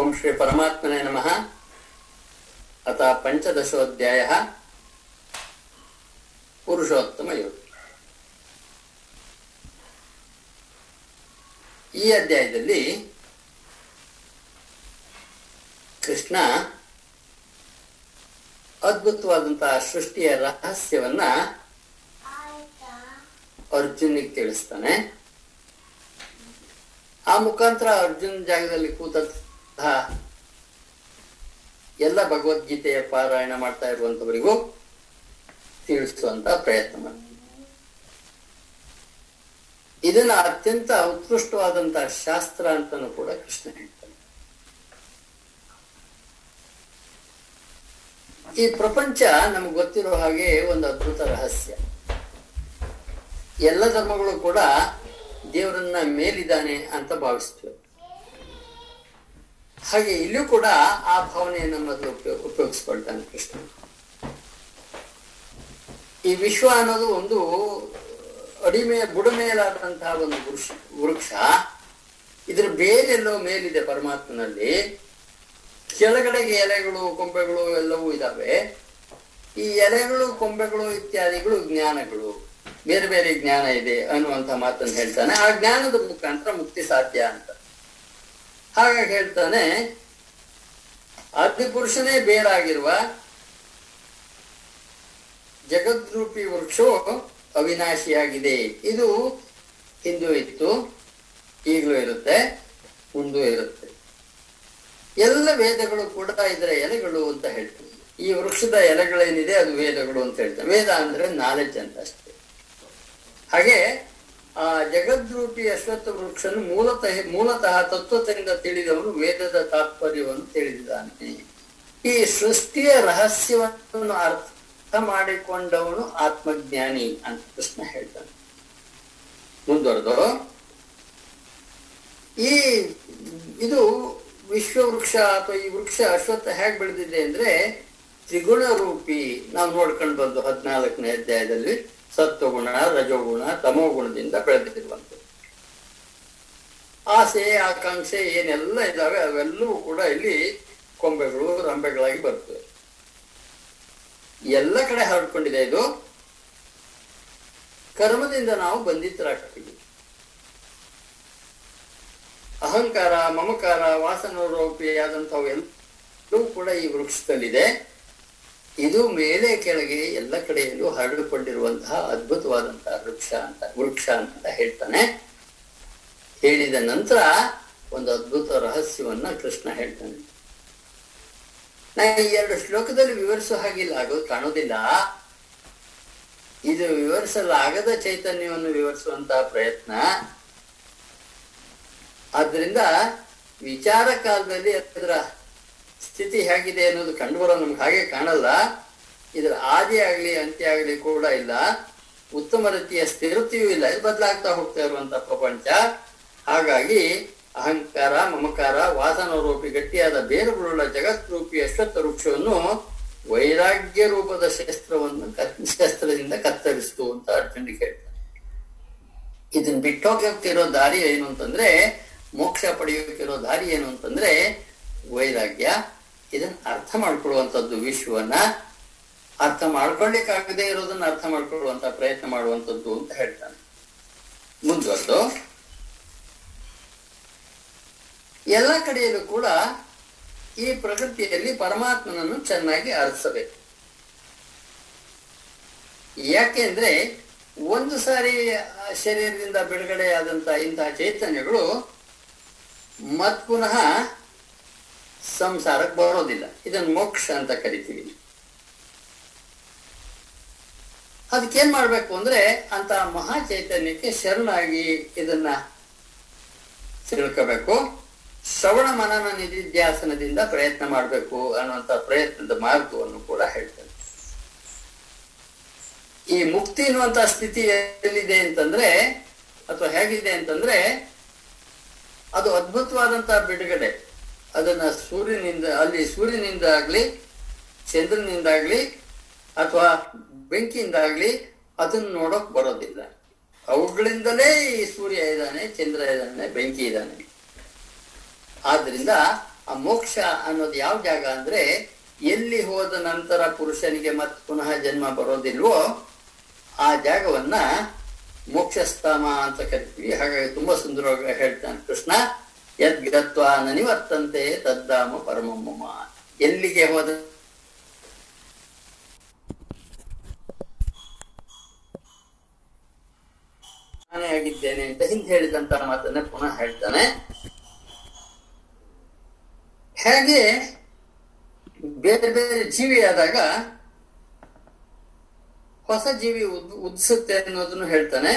ಓಂ ಶ್ರೀ ಪರಮಾತ್ಮನೇ ನಮಃ ಅಥ ಪಂಚದಶೋಧ್ಯಾಯ ಪುರುಷೋತ್ತಮ ಯೋಗ ಈ ಅಧ್ಯಾಯದಲ್ಲಿ ಕೃಷ್ಣ ಅದ್ಭುತವಾದಂತಹ ಸೃಷ್ಟಿಯ ರಹಸ್ಯವನ್ನ ಅರ್ಜುನಿಗೆ ತಿಳಿಸ್ತಾನೆ ಆ ಮುಖಾಂತರ ಅರ್ಜುನ್ ಜಾಗದಲ್ಲಿ ಕೂತಹ ಎಲ್ಲ ಭಗವದ್ಗೀತೆಯ ಪಾರಾಯಣ ಮಾಡ್ತಾ ಇರುವಂತವರಿಗೂ ತಿಳಿಸುವಂತ ಪ್ರಯತ್ನ ಮಾಡ್ತಾರೆ ಇದನ್ನ ಅತ್ಯಂತ ಉತ್ಕೃಷ್ಟವಾದಂತಹ ಶಾಸ್ತ್ರ ಅಂತಾನು ಕೂಡ ಕೃಷ್ಣ ಹೇಳ್ತಾನೆ ಈ ಪ್ರಪಂಚ ನಮ್ಗೆ ಗೊತ್ತಿರೋ ಹಾಗೆ ಒಂದು ಅದ್ಭುತ ರಹಸ್ಯ ಎಲ್ಲ ಧರ್ಮಗಳು ಕೂಡ ದೇವರನ್ನ ಮೇಲಿದ್ದಾನೆ ಅಂತ ಭಾವಿಸ್ತೇವೆ ಹಾಗೆ ಇಲ್ಲೂ ಕೂಡ ಆ ಭಾವನೆಯನ್ನ ಮೊದಲು ಉಪಯೋಗ ಉಪಯೋಗಿಸ್ಕೊಳ್ತಾನೆ ಕೃಷ್ಣ ಈ ವಿಶ್ವ ಅನ್ನೋದು ಒಂದು ಅಡಿಮೆಯ ಬುಡಮೇಲಾದಂತಹ ಒಂದು ವೃಕ್ಷ ವೃಕ್ಷ ಇದ್ರ ಬೇರೆಲ್ಲೋ ಮೇಲಿದೆ ಪರಮಾತ್ಮನಲ್ಲಿ ಕೆಳಗಡೆಗೆ ಎಲೆಗಳು ಕೊಂಬೆಗಳು ಎಲ್ಲವೂ ಇದಾವೆ ಈ ಎಲೆಗಳು ಕೊಂಬೆಗಳು ಇತ್ಯಾದಿಗಳು ಜ್ಞಾನಗಳು ಬೇರೆ ಬೇರೆ ಜ್ಞಾನ ಇದೆ ಅನ್ನುವಂತ ಮಾತನ್ನು ಹೇಳ್ತಾನೆ ಆ ಜ್ಞಾನದ ಮುಖಾಂತರ ಮುಕ್ತಿ ಸಾಧ್ಯ ಅಂತ ಹಾಗಾಗಿ ಹೇಳ್ತಾನೆ ಆದಿಪುರುಷನೇ ಬೇರಾಗಿರುವ ಜಗದ್ರೂಪಿ ವೃಕ್ಷವು ಅವಿನಾಶಿಯಾಗಿದೆ ಇದು ಹಿಂದೂ ಇತ್ತು ಈಗಲೂ ಇರುತ್ತೆ ಮುಂದೂ ಇರುತ್ತೆ ಎಲ್ಲ ವೇದಗಳು ಕೂಡ ಇದರ ಎಲೆಗಳು ಅಂತ ಹೇಳ್ತೀವಿ ಈ ವೃಕ್ಷದ ಎಲೆಗಳೇನಿದೆ ಅದು ವೇದಗಳು ಅಂತ ಹೇಳ್ತಾರೆ ವೇದ ಅಂದ್ರೆ ನಾಲೆಡ್ಜ್ ಅಂತ ಅಷ್ಟೇ ಹಾಗೆ ಆ ಜಗದ್ರೂಪಿ ಅಶ್ವತ್ಥ ವೃಕ್ಷನು ಮೂಲತಃ ಮೂಲತಃ ತತ್ವದಿಂದ ತಿಳಿದವನು ವೇದದ ತಾತ್ಪರ್ಯವನ್ನು ತಿಳಿದಿದ್ದಾನೆ ಈ ಸೃಷ್ಟಿಯ ರಹಸ್ಯವನ್ನು ಅರ್ಥ ಮಾಡಿಕೊಂಡವನು ಆತ್ಮಜ್ಞಾನಿ ಅಂತ ಕೃಷ್ಣ ಹೇಳ್ತಾನೆ ಮುಂದುವರೆದು ಈ ಇದು ವಿಶ್ವ ವೃಕ್ಷ ಅಥವಾ ಈ ವೃಕ್ಷ ಅಶ್ವತ್ಥ ಹೇಗೆ ಬೆಳೆದಿದೆ ಅಂದ್ರೆ ತ್ರಿಗುಣ ರೂಪಿ ನಾವು ನೋಡ್ಕೊಂಡು ಬಂದು ಹದಿನಾಲ್ಕನೇ ಅಧ್ಯಾಯದಲ್ಲಿ ಸತ್ವಗುಣ ರಜೋಗುಣ ತಮೋಗುಣದಿಂದ ಬೆಳೆದಿರುವಂಥದ್ದು ಆಸೆ ಆಕಾಂಕ್ಷೆ ಏನೆಲ್ಲ ಇದಾವೆ ಅವೆಲ್ಲವೂ ಕೂಡ ಇಲ್ಲಿ ಕೊಂಬೆಗಳು ರಂಬೆಗಳಾಗಿ ಬರ್ತವೆ ಎಲ್ಲ ಕಡೆ ಹರಡ್ಕೊಂಡಿದೆ ಇದು ಕರ್ಮದಿಂದ ನಾವು ಬಂಧಿತರಾಗ್ತೀವಿ ಅಹಂಕಾರ ಮಮಕಾರ ವಾಸನೋರೋಪಿಯಾದಂಥವು ಎಲ್ಲವೂ ಕೂಡ ಈ ವೃಕ್ಷದಲ್ಲಿದೆ ಇದು ಮೇಲೆ ಕೆಳಗೆ ಎಲ್ಲ ಕಡೆಯಲ್ಲೂ ಹರಡಿಕೊಂಡಿರುವಂತಹ ಅದ್ಭುತವಾದಂತಹ ವೃಕ್ಷ ಅಂತ ವೃಕ್ಷ ಅಂತ ಹೇಳ್ತಾನೆ ಹೇಳಿದ ನಂತರ ಒಂದು ಅದ್ಭುತ ರಹಸ್ಯವನ್ನ ಕೃಷ್ಣ ಹೇಳ್ತಾನೆ ನಾ ಈ ಎರಡು ಶ್ಲೋಕದಲ್ಲಿ ವಿವರಿಸೋ ಹಾಗಿಲ್ಲ ಆಗೋದು ಕಾಣೋದಿಲ್ಲ ಇದು ವಿವರಿಸಲಾಗದ ಚೈತನ್ಯವನ್ನು ವಿವರಿಸುವಂತಹ ಪ್ರಯತ್ನ ಆದ್ರಿಂದ ವಿಚಾರ ಕಾಲದಲ್ಲಿ ಅದರ ಸ್ಥಿತಿ ಹೇಗಿದೆ ಅನ್ನೋದು ಕಂಡುಬರೋ ನಮ್ಗೆ ಹಾಗೆ ಕಾಣಲ್ಲ ಇದರ ಆದಿ ಆಗ್ಲಿ ಅಂತ್ಯ ಆಗ್ಲಿ ಕೂಡ ಇಲ್ಲ ಉತ್ತಮ ರೀತಿಯ ಸ್ಥಿರತೆಯೂ ಇಲ್ಲ ಇದು ಬದಲಾಗ್ತಾ ಹೋಗ್ತಾ ಇರುವಂತ ಪ್ರಪಂಚ ಹಾಗಾಗಿ ಅಹಂಕಾರ ಮಮಕಾರ ವಾಸನರೂಪಿ ಗಟ್ಟಿಯಾದ ಬೇರುಗಳುಳ್ಳ ಜಗತ್ರೂಪಿ ಅಶ್ವತ್ಥ ವೃಕ್ಷವನ್ನು ವೈರಾಗ್ಯ ರೂಪದ ಶಸ್ತ್ರವನ್ನು ಶಸ್ತ್ರದಿಂದ ಕತ್ತರಿಸ್ತು ಅಂತ ಅರ್ಜುನಿಗೆ ಹೇಳ್ತಾರೆ ಇದನ್ನ ಬಿಟ್ಟೋಗ್ತಿರೋ ದಾರಿ ಏನು ಅಂತಂದ್ರೆ ಮೋಕ್ಷ ಪಡೆಯೋಕಿರೋ ದಾರಿ ಏನು ಅಂತಂದ್ರೆ ವೈರಾಗ್ಯ ಇದನ್ನ ಅರ್ಥ ಮಾಡ್ಕೊಳ್ಳುವಂಥದ್ದು ವಿಶ್ವವನ್ನ ಅರ್ಥ ಮಾಡ್ಕೊಳ್ಳಿಕ್ಕಾಗದೇ ಇರೋದನ್ನ ಅರ್ಥ ಮಾಡ್ಕೊಳ್ಳುವಂತ ಪ್ರಯತ್ನ ಮಾಡುವಂಥದ್ದು ಅಂತ ಹೇಳ್ತಾನೆ ಮುಂದುವರೆದು ಎಲ್ಲ ಕಡೆಯಲ್ಲೂ ಕೂಡ ಈ ಪ್ರಕೃತಿಯಲ್ಲಿ ಪರಮಾತ್ಮನನ್ನು ಚೆನ್ನಾಗಿ ಅರ್ಥಸಬೇಕು ಯಾಕೆಂದ್ರೆ ಒಂದು ಸಾರಿ ಶರೀರದಿಂದ ಬಿಡುಗಡೆ ಆದಂತ ಇಂತಹ ಚೈತನ್ಯಗಳು ಮತ್ ಪುನಃ ಸಂಸಾರಕ್ಕೆ ಬರೋದಿಲ್ಲ ಇದನ್ನು ಮೋಕ್ಷ ಅಂತ ಕರಿತೀವಿ ಅದಕ್ಕೇನ್ ಮಾಡ್ಬೇಕು ಅಂದ್ರೆ ಅಂತ ಮಹಾ ಚೈತನ್ಯಕ್ಕೆ ಶರಣಾಗಿ ಇದನ್ನ ತಿಳ್ಕೋಬೇಕು ಶ್ರವಣ ಮನನ ನಿಧಿಧ್ಯಾಸನದಿಂದ ಪ್ರಯತ್ನ ಮಾಡಬೇಕು ಅನ್ನುವಂತ ಪ್ರಯತ್ನದ ಮಾರ್ಗವನ್ನು ಕೂಡ ಹೇಳ್ತಾರೆ ಈ ಮುಕ್ತಿ ಎನ್ನುವಂತ ಸ್ಥಿತಿ ಎಲ್ಲಿದೆ ಅಂತಂದ್ರೆ ಅಥವಾ ಹೇಗಿದೆ ಅಂತಂದ್ರೆ ಅದು ಅದ್ಭುತವಾದಂತಹ ಬಿಡುಗಡೆ ಅದನ್ನ ಸೂರ್ಯನಿಂದ ಅಲ್ಲಿ ಸೂರ್ಯನಿಂದ ಆಗ್ಲಿ ಚಂದ್ರನಿಂದಾಗ್ಲಿ ಅಥವಾ ಬೆಂಕಿಯಿಂದಾಗ್ಲಿ ಅದನ್ನ ನೋಡೋಕ್ ಬರೋದಿಲ್ಲ ಅವುಗಳಿಂದಲೇ ಈ ಸೂರ್ಯ ಇದ್ದಾನೆ ಚಂದ್ರ ಇದ್ದಾನೆ ಬೆಂಕಿ ಇದ್ದಾನೆ ಆದ್ರಿಂದ ಆ ಮೋಕ್ಷ ಅನ್ನೋದು ಯಾವ ಜಾಗ ಅಂದ್ರೆ ಎಲ್ಲಿ ಹೋದ ನಂತರ ಪುರುಷನಿಗೆ ಮತ್ತೆ ಪುನಃ ಜನ್ಮ ಬರೋದಿಲ್ವೋ ಆ ಜಾಗವನ್ನ ಮೋಕ್ಷಸ್ಥಾಮ ಅಂತ ಕರಿತೀವಿ ಹಾಗಾಗಿ ತುಂಬಾ ಸುಂದರವಾಗಿ ಹೇಳ್ತಾನೆ ಕೃಷ್ಣ ಯದ್ ಗತ್ವ ನನಿವರ್ತಂತೆ ತದ್ದಾಮ ಪರಮಮ್ಮ ಎಲ್ಲಿಗೆ ಹೋದ ನಾನೇ ಆಗಿದ್ದೇನೆ ಅಂತ ಹಿಂದೆ ಹೇಳಿದಂತ ಮಾತನ್ನ ಪುನಃ ಹೇಳ್ತಾನೆ ಹೇಗೆ ಬೇರೆ ಬೇರೆ ಜೀವಿ ಆದಾಗ ಹೊಸ ಜೀವಿ ಉದ್ ಉದಿಸುತ್ತೆ ಅನ್ನೋದನ್ನು ಹೇಳ್ತಾನೆ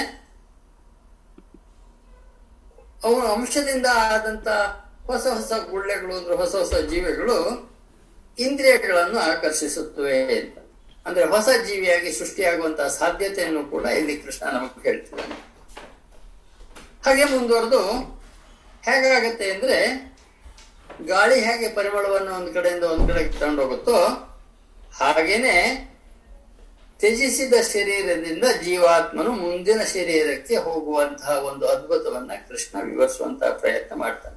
ಅವನ ಅಂಶದಿಂದ ಆದಂತ ಹೊಸ ಹೊಸ ಗುಳ್ಳೆಗಳು ಅಂದ್ರೆ ಹೊಸ ಹೊಸ ಜೀವಿಗಳು ಇಂದ್ರಿಯಗಳನ್ನು ಆಕರ್ಷಿಸುತ್ತವೆ ಅಂತ ಅಂದ್ರೆ ಹೊಸ ಜೀವಿಯಾಗಿ ಸೃಷ್ಟಿಯಾಗುವಂತಹ ಸಾಧ್ಯತೆಯನ್ನು ಕೂಡ ಇಲ್ಲಿ ಕೃಷ್ಣ ನಮಗೆ ಹೇಳ್ತಿದ್ದಾನೆ ಹಾಗೆ ಮುಂದುವರೆದು ಹೇಗಾಗತ್ತೆ ಅಂದ್ರೆ ಗಾಳಿ ಹೇಗೆ ಪರಿಮಳವನ್ನು ಒಂದ್ ಕಡೆಯಿಂದ ಒಂದ್ ಕಡೆಗೆ ತಗೊಂಡೋಗುತ್ತೋ ಹಾಗೇನೆ ತ್ಯಜಿಸಿದ ಶರೀರದಿಂದ ಜೀವಾತ್ಮನು ಮುಂದಿನ ಶರೀರಕ್ಕೆ ಹೋಗುವಂತಹ ಒಂದು ಅದ್ಭುತವನ್ನ ಕೃಷ್ಣ ವಿವರಿಸುವಂತಹ ಪ್ರಯತ್ನ ಮಾಡ್ತಾನೆ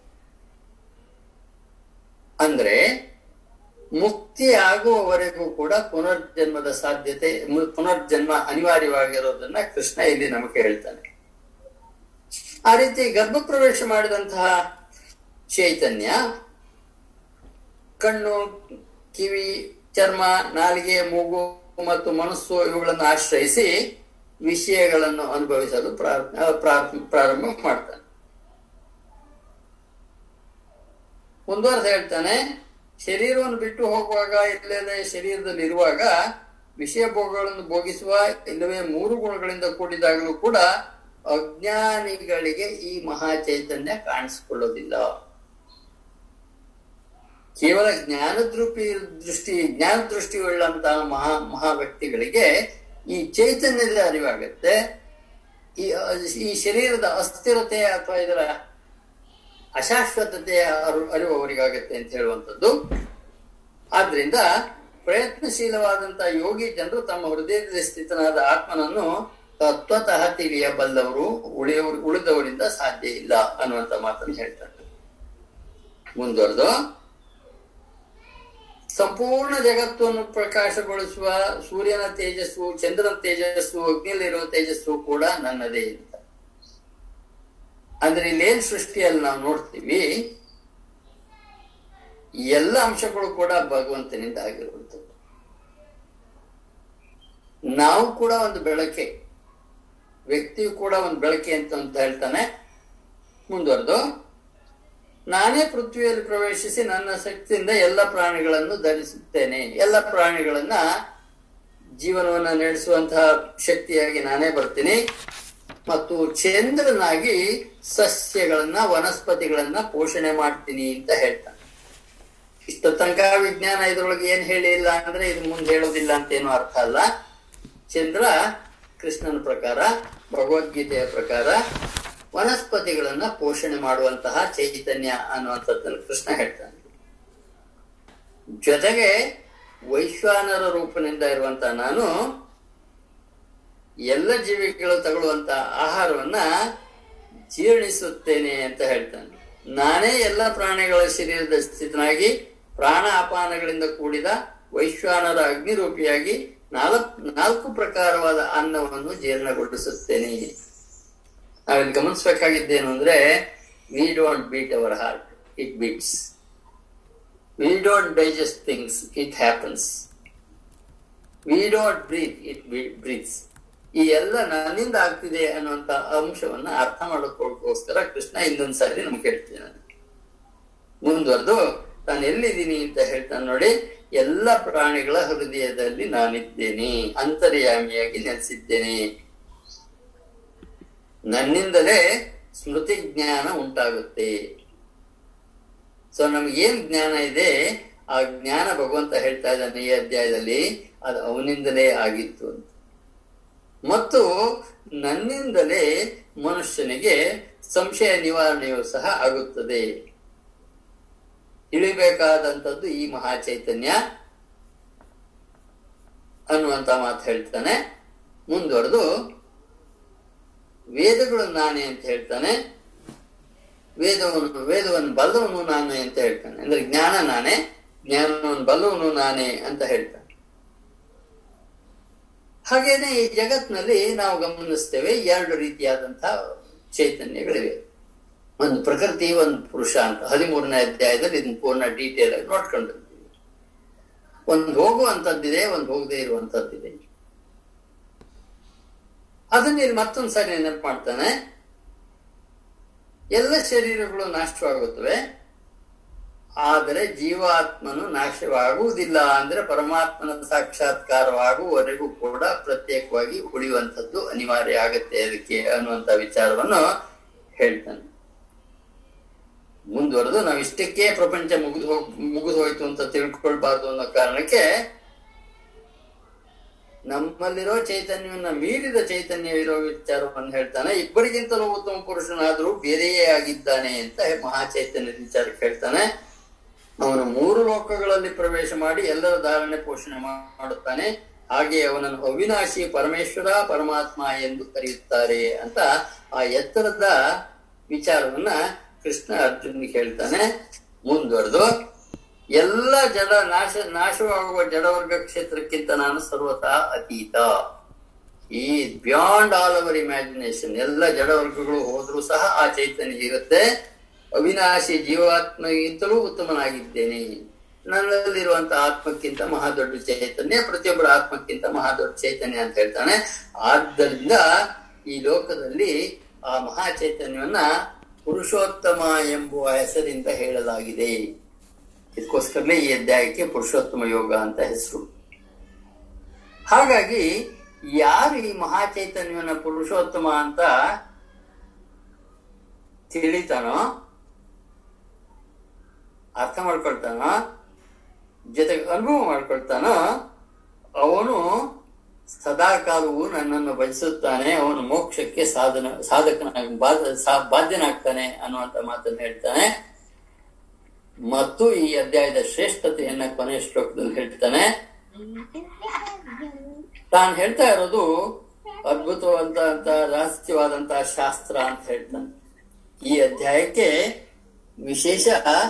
ಅಂದ್ರೆ ಮುಕ್ತಿ ಆಗುವವರೆಗೂ ಕೂಡ ಪುನರ್ಜನ್ಮದ ಸಾಧ್ಯತೆ ಮು- ಪುನರ್ಜನ್ಮ ಅನಿವಾರ್ಯವಾಗಿರೋದನ್ನ ಕೃಷ್ಣ ಇಲ್ಲಿ ನಮಗೆ ಹೇಳ್ತಾನೆ ಆ ರೀತಿ ಗರ್ಭ ಪ್ರವೇಶ ಮಾಡಿದಂತಹ ಚೈತನ್ಯ ಕಣ್ಣು ಕಿವಿ ಚರ್ಮ ನಾಲಿಗೆ ಮೂಗು ಮತ್ತು ಮನಸ್ಸು ಇವುಗಳನ್ನು ಆಶ್ರಯಿಸಿ ವಿಷಯಗಳನ್ನು ಅನುಭವಿಸಲು ಪ್ರಾರ- ಪ್ರಾರ- ಪ್ರಾರಂಭ ಮಾಡ್ತಾನೆ ಮುಂದುವರೆದು ಹೇಳ್ತಾನೆ ಶರೀರವನ್ನು ಬಿಟ್ಟು ಹೋಗುವಾಗ ಇಲ್ಲದೆ ಶರೀರದಲ್ಲಿ ಇರುವಾಗ ವಿಷಯ ಭೋಗಗಳನ್ನು ಭೋಗಿಸುವ ಇಲ್ಲವೇ ಮೂರು ಗುಣಗಳಿಂದ ಕೂಡಿದಾಗಲೂ ಕೂಡ ಅಜ್ಞಾನಿಗಳಿಗೆ ಈ ಮಹಾ ಚೈತನ್ಯ ಕಾಣಿಸಿಕೊಳ್ಳೋದಿಲ್ಲ ಕೇವಲ ಜ್ಞಾನದೃಷ್ಟಿ ದೃಷ್ಟಿ ಜ್ಞಾನ ದೃಷ್ಟಿ ಉಳ್ಳಂತಹ ಮಹಾ ಮಹಾ ವ್ಯಕ್ತಿಗಳಿಗೆ ಈ ಚೈತನ್ಯದ ಅರಿವಾಗುತ್ತೆ ಈ ಈ ಶರೀರದ ಅಸ್ಥಿರತೆ ಅಥವಾ ಇದರ ಅಶಾಶ್ವತತೆಯ ಅರು- ಅರಿವು ಅವರಿಗಾಗುತ್ತೆ ಅಂತ ಹೇಳುವಂಥದ್ದು ಆದ್ರಿಂದ ಪ್ರಯತ್ನಶೀಲವಾದಂತಹ ಯೋಗಿ ಜನರು ತಮ್ಮ ಹೃದಯದಲ್ಲಿ ಸ್ಥಿತನಾದ ಆತ್ಮನನ್ನು ತತ್ವತಃ ತಿಳಿಯಬಲ್ಲವರು ಉಳಿಯವರು ಉಳಿದವರಿಂದ ಸಾಧ್ಯ ಇಲ್ಲ ಅನ್ನುವಂತ ಮಾತನ್ನು ಹೇಳ್ತಾರೆ ಮುಂದುವರೆದು ಸಂಪೂರ್ಣ ಜಗತ್ತನ್ನು ಪ್ರಕಾಶಗೊಳಿಸುವ ಸೂರ್ಯನ ತೇಜಸ್ಸು ಚಂದ್ರನ ತೇಜಸ್ಸು ಅಗ್ನಿಯಲ್ಲಿರುವ ತೇಜಸ್ಸು ಕೂಡ ನನ್ನದೇ ಅಂತ ಅಂದ್ರೆ ಇಲ್ಲೇನ್ ಸೃಷ್ಟಿಯಲ್ಲಿ ನಾವು ನೋಡ್ತೀವಿ ಎಲ್ಲ ಅಂಶಗಳು ಕೂಡ ಭಗವಂತನಿಂದ ಆಗಿರುವಂಥದ್ದು ನಾವು ಕೂಡ ಒಂದು ಬೆಳಕೆ ವ್ಯಕ್ತಿಯು ಕೂಡ ಒಂದು ಬೆಳಕೆ ಅಂತ ಅಂತ ಹೇಳ್ತಾನೆ ಮುಂದುವರೆದು ನಾನೇ ಪೃಥ್ವಿಯಲ್ಲಿ ಪ್ರವೇಶಿಸಿ ನನ್ನ ಶಕ್ತಿಯಿಂದ ಎಲ್ಲ ಪ್ರಾಣಿಗಳನ್ನು ಧರಿಸುತ್ತೇನೆ ಎಲ್ಲ ಪ್ರಾಣಿಗಳನ್ನ ಜೀವನವನ್ನ ನಡೆಸುವಂತಹ ಶಕ್ತಿಯಾಗಿ ನಾನೇ ಬರ್ತೀನಿ ಮತ್ತು ಚಂದ್ರನಾಗಿ ಸಸ್ಯಗಳನ್ನ ವನಸ್ಪತಿಗಳನ್ನ ಪೋಷಣೆ ಮಾಡ್ತೀನಿ ಅಂತ ಹೇಳ್ತಾನೆ ಇಷ್ಟ ತನಕ ವಿಜ್ಞಾನ ಇದ್ರೊಳಗೆ ಏನ್ ಹೇಳಿಲ್ಲ ಅಂದ್ರೆ ಇದು ಮುಂದೆ ಹೇಳೋದಿಲ್ಲ ಅಂತ ಏನು ಅರ್ಥ ಅಲ್ಲ ಚಂದ್ರ ಕೃಷ್ಣನ ಪ್ರಕಾರ ಭಗವದ್ಗೀತೆಯ ಪ್ರಕಾರ ವನಸ್ಪತಿಗಳನ್ನ ಪೋಷಣೆ ಮಾಡುವಂತಹ ಚೈತನ್ಯ ಅನ್ನುವಂಥದ್ದನ್ನು ಕೃಷ್ಣ ಹೇಳ್ತಾನೆ ಜೊತೆಗೆ ವೈಶ್ವಾನರ ರೂಪದಿಂದ ಇರುವಂತ ನಾನು ಎಲ್ಲ ಜೀವಿಗಳು ತಗೊಳ್ಳುವಂತ ಆಹಾರವನ್ನ ಜೀರ್ಣಿಸುತ್ತೇನೆ ಅಂತ ಹೇಳ್ತಾನೆ ನಾನೇ ಎಲ್ಲ ಪ್ರಾಣಿಗಳ ಶರೀರದ ಸ್ಥಿತನಾಗಿ ಪ್ರಾಣ ಅಪಾನಗಳಿಂದ ಕೂಡಿದ ವೈಶ್ವಾನರ ಅಗ್ನಿರೂಪಿಯಾಗಿ ನಾಲ್ಕು ನಾಲ್ಕು ಪ್ರಕಾರವಾದ ಅನ್ನವನ್ನು ಜೀರ್ಣಗೊಳಿಸುತ್ತೇನೆ ನಾವಿಲ್ಲಿ ಗಮನಿಸಬೇಕಾಗಿದ್ದೇನು ಅಂದ್ರೆ we don't beat our heart it beats we don't digest things it happens we don't breathe it breathes ಈ ಎಲ್ಲ ನನ್ನಿಂದ ಆಗ್ತಿದೆ ಅನ್ನುವಂತ ಅಂಶವನ್ನ ಅರ್ಥ ಮಾಡೋಕ್ಕೋಸ್ಕರ ಕೃಷ್ಣ ಇನ್ನೊಂದ್ ಸಾರಿ ನಮ್ಗೆ ಹೇಳ್ತೀನಿ ಮುಂದುವರೆದು ನಾನು ಎಲ್ಲಿದ್ದೀನಿ ಅಂತ ಹೇಳ್ತಾನೆ ನೋಡಿ ಎಲ್ಲ ಪ್ರಾಣಿಗಳ ಹೃದಯದಲ್ಲಿ ನಾನಿದ್ದೇನೆ ಅಂತರ್ಯಾಮಿಯಾಗಿ ನೆಲೆಸಿದ್ದೇನೆ ನನ್ನಿಂದಲೇ ಸ್ಮೃತಿ ಜ್ಞಾನ ಉಂಟಾಗುತ್ತೆ ಸೊ ನಮಗೇನ್ ಜ್ಞಾನ ಇದೆ ಆ ಜ್ಞಾನ ಭಗವಂತ ಹೇಳ್ತಾ ಇದ್ದಾನೆ ಈ ಅಧ್ಯಾಯದಲ್ಲಿ ಅದು ಅವನಿಂದಲೇ ಆಗಿತ್ತು ಅಂತ ಮತ್ತು ನನ್ನಿಂದಲೇ ಮನುಷ್ಯನಿಗೆ ಸಂಶಯ ನಿವಾರಣೆಯೂ ಸಹ ಆಗುತ್ತದೆ ತಿಳಿಬೇಕಾದಂಥದ್ದು ಈ ಮಹಾ ಚೈತನ್ಯ ಅನ್ನುವಂತ ಮಾತು ಹೇಳ್ತಾನೆ ಮುಂದುವರೆದು ವೇದಗಳು ನಾನೇ ಅಂತ ಹೇಳ್ತಾನೆ ವೇದವನ್ನು ವೇದವನ್ನು ಬಲ್ಲವನು ನಾನೇ ಅಂತ ಹೇಳ್ತಾನೆ ಅಂದ್ರೆ ಜ್ಞಾನ ನಾನೇ ಜ್ಞಾನವನ್ನು ಬಲ್ಲವನು ನಾನೇ ಅಂತ ಹೇಳ್ತಾನೆ ಹಾಗೇನೆ ಈ ಜಗತ್ನಲ್ಲಿ ನಾವು ಗಮನಿಸ್ತೇವೆ ಎರಡು ರೀತಿಯಾದಂತಹ ಚೈತನ್ಯಗಳಿವೆ ಒಂದು ಪ್ರಕೃತಿ ಒಂದು ಪುರುಷ ಅಂತ ಹದಿಮೂರನೇ ಅಧ್ಯಾಯದಲ್ಲಿ ಇದನ್ನ ಪೂರ್ಣ ಡೀಟೇಲ್ ಆಗಿ ನೋಡ್ಕೊಂಡಿರ್ತೀವಿ ಒಂದು ಹೋಗುವಂತದ್ದಿದೆ ಒಂದು ಹೋಗದೆ ಇರುವಂತದ್ದಿದೆ ಅದನ್ನ ಇಲ್ಲಿ ಮತ್ತೊಂದು ಸಾರಿ ನೆನಪು ಮಾಡ್ತಾನೆ ಎಲ್ಲ ಶರೀರಗಳು ನಾಶವಾಗುತ್ತವೆ ಆದರೆ ಜೀವಾತ್ಮನು ನಾಶವಾಗುವುದಿಲ್ಲ ಅಂದ್ರೆ ಪರಮಾತ್ಮನ ಸಾಕ್ಷಾತ್ಕಾರವಾಗುವವರೆಗೂ ಕೂಡ ಪ್ರತ್ಯೇಕವಾಗಿ ಉಳಿಯುವಂಥದ್ದು ಅನಿವಾರ್ಯ ಆಗತ್ತೆ ಅದಕ್ಕೆ ಅನ್ನುವಂತ ವಿಚಾರವನ್ನು ಹೇಳ್ತಾನೆ ಮುಂದುವರೆದು ನಾವು ಇಷ್ಟಕ್ಕೆ ಪ್ರಪಂಚ ಮುಗಿದು ಹೋಗ್ ಮುಗಿದು ಹೋಯ್ತು ಅಂತ ತಿಳ್ಕೊಳ್ಬಾರ್ದು ಅನ್ನೋ ಕಾರಣಕ್ಕೆ ನಮ್ಮಲ್ಲಿರೋ ಚೈತನ್ಯವನ್ನ ಮೀರಿದ ಚೈತನ್ಯ ಇರೋ ವಿಚಾರವನ್ನು ಹೇಳ್ತಾನೆ ಇಬ್ಬರಿಗಿಂತಲೂ ಉತ್ತಮ ಪುರುಷನಾದರೂ ಬೇರೆಯೇ ಆಗಿದ್ದಾನೆ ಅಂತ ಮಹಾಚೈತನ್ಯದ ವಿಚಾರಕ್ಕೆ ಹೇಳ್ತಾನೆ ಅವನು ಮೂರು ಲೋಕಗಳಲ್ಲಿ ಪ್ರವೇಶ ಮಾಡಿ ಎಲ್ಲರ ಧಾರಣೆ ಪೋಷಣೆ ಮಾಡುತ್ತಾನೆ ಹಾಗೆ ಅವನನ್ನು ಅವಿನಾಶಿ ಪರಮೇಶ್ವರ ಪರಮಾತ್ಮ ಎಂದು ಕರೆಯುತ್ತಾರೆ ಅಂತ ಆ ಎತ್ತರದ ವಿಚಾರವನ್ನ ಕೃಷ್ಣ ಅರ್ಜುನಿಗೆ ಹೇಳ್ತಾನೆ ಮುಂದುವರೆದು ಎಲ್ಲ ಜಡ ನಾಶ ನಾಶವಾಗುವ ಜಡವರ್ಗ ಕ್ಷೇತ್ರಕ್ಕಿಂತ ನಾನು ಸರ್ವತಃ ಅತೀತ ಈ ಬಿಯಾಂಡ್ ಆಲ್ ಅವರ್ ಇಮ್ಯಾಜಿನೇಷನ್ ಎಲ್ಲ ಜಡವರ್ಗಗಳು ಹೋದ್ರೂ ಸಹ ಆ ಚೈತನ್ಯ ಇರುತ್ತೆ ಅವಿನಾಶಿ ಜೀವಾತ್ಮಗಿಂತಲೂ ಉತ್ತಮನಾಗಿದ್ದೇನೆ ನನ್ನಲ್ಲಿರುವಂತಹ ಆತ್ಮಕ್ಕಿಂತ ಮಹಾ ದೊಡ್ಡ ಚೈತನ್ಯ ಪ್ರತಿಯೊಬ್ಬರ ಆತ್ಮಕ್ಕಿಂತ ಮಹಾ ದೊಡ್ಡ ಚೈತನ್ಯ ಅಂತ ಹೇಳ್ತಾನೆ ಆದ್ದರಿಂದ ಈ ಲೋಕದಲ್ಲಿ ಆ ಮಹಾ ಚೈತನ್ಯವನ್ನ ಪುರುಷೋತ್ತಮ ಎಂಬುವ ಹೆಸರಿಂದ ಹೇಳಲಾಗಿದೆ ಇದಕ್ಕೋಸ್ಕರನೇ ಈ ಅಧ್ಯಾಯಕ್ಕೆ ಪುರುಷೋತ್ತಮ ಯೋಗ ಅಂತ ಹೆಸರು ಹಾಗಾಗಿ ಯಾರು ಈ ಮಹಾ ಚೈತನ್ಯವನ್ನ ಪುರುಷೋತ್ತಮ ಅಂತ ತಿಳಿತಾನೋ ಅರ್ಥ ಮಾಡ್ಕೊಳ್ತಾನೋ ಜೊತೆಗೆ ಅನುಭವ ಮಾಡ್ಕೊಳ್ತಾನೋ ಅವನು ಸದಾಕಾಲವು ನನ್ನನ್ನು ಬಯಸುತ್ತಾನೆ ಅವನು ಮೋಕ್ಷಕ್ಕೆ ಸಾಧನ ಸಾಧಕನಾಗಿ ಬಾಧ ಸಾ- ಬಾಧ್ಯನಾಗ್ತಾನೆ ಅನ್ನುವಂತ ಮಾತನ್ನು ಹೇಳ್ತಾನೆ ಮತ್ತು ಈ ಅಧ್ಯಾಯದ ಶ್ರೇಷ್ಠತೆಯನ್ನ ಕೊನೆಯ ಶ್ಲೋಕದಲ್ಲಿ ಹೇಳ್ತಾನೆ ತಾನು ಹೇಳ್ತಾ ಇರೋದು ಅದ್ಭುತವಂತ ಅಂತ ರಹಸ್ಯವಾದಂತಹ ಶಾಸ್ತ್ರ ಅಂತ ಹೇಳ್ತಾನೆ ಈ ಅಧ್ಯಾಯಕ್ಕೆ ವಿಶೇಷ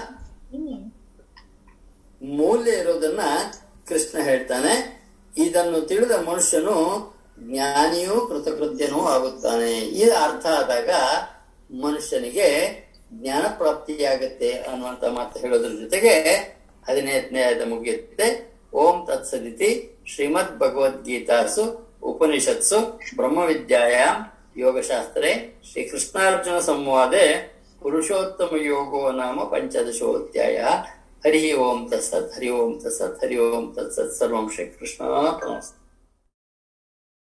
ಮೂಲ್ಯ ಇರೋದನ್ನ ಕೃಷ್ಣ ಹೇಳ್ತಾನೆ ಇದನ್ನು ತಿಳಿದ ಮನುಷ್ಯನು ಜ್ಞಾನಿಯೂ ಕೃತಕೃತ್ಯನೂ ಆಗುತ್ತಾನೆ ಇದು ಅರ್ಥ ಆದಾಗ ಮನುಷ್ಯನಿಗೆ ಜ್ಞಾನ ಪ್ರಾಪ್ತಿಯಾಗತ್ತೆ ಅನ್ನುವಂತ ಮಾತು ಹೇಳೋದ್ರ ಜೊತೆಗೆ ಹದಿನೈದನೇ ಅಧ್ಯಾಯ ಮುಗಿಯುತ್ತೆ ಓಂ ತತ್ಸದಿತಿ ಶ್ರೀಮದ್ ಭಗವದ್ಗೀತಾಸು ಉಪನಿಷತ್ಸು ಬ್ರಹ್ಮವಿದ್ಯಾಯಾಂ ಯೋಗಶಾಸ್ತ್ರೆ ಶ್ರೀ ಕೃಷ್ಣಾರ್ಜುನ ಸಂವಾದೆ ಪುರುಷೋತ್ತಮ ಯೋಗೋ ನಾಮ ಪಂಚದಶೋಧ್ಯಾಯ ಹರಿ ಓಂ ತತ್ಸತ್ ಹರಿ ಓಂ ತತ್ಸತ್ ಹರಿ ಓಂ ತತ್ಸತ್ ಸರ್ವಂ ಶ್ರೀ ಕೃಷ್ಣ